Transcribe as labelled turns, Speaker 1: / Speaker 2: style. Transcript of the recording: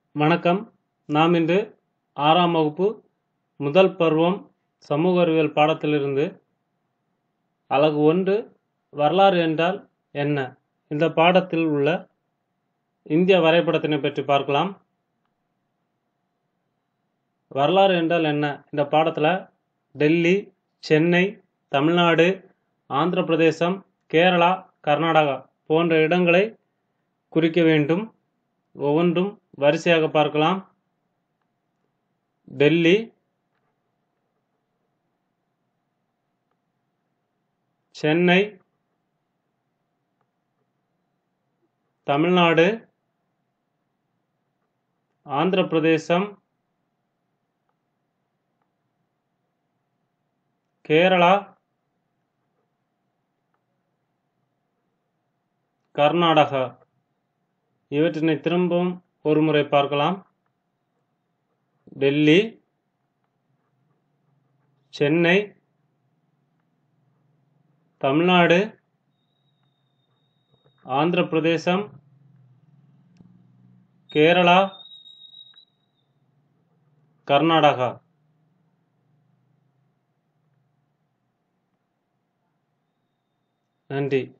Speaker 1: வணக்கம் நாம் இன்று ஆறாம் வகுப்பு முதல் பருவம் சமூக அறிவியல் பாடத்திலிருந்து அலகு ஒன்று வரலாறு என்றால் என்ன இந்த பாடத்தில் உள்ள இந்திய வரைபடத்தினை பற்றி பார்க்கலாம் வரலாறு என்றால் என்ன இந்த பாடத்தில் டெல்லி சென்னை தமிழ்நாடு ஆந்திர பிரதேசம் கேரளா கர்நாடகா போன்ற இடங்களை குறிக்க வேண்டும் ஒவ்வொன்றும் வரிசையாக பார்க்கலாம் டெல்லி சென்னை தமிழ்நாடு ஆந்திர பிரதேசம் கேரளா கர்நாடகா இவற்றினை திரும்பவும் ஒரு முறை பார்க்கலாம் டெல்லி சென்னை தமிழ்நாடு ஆந்திர பிரதேசம் கேரளா கர்நாடகா நன்றி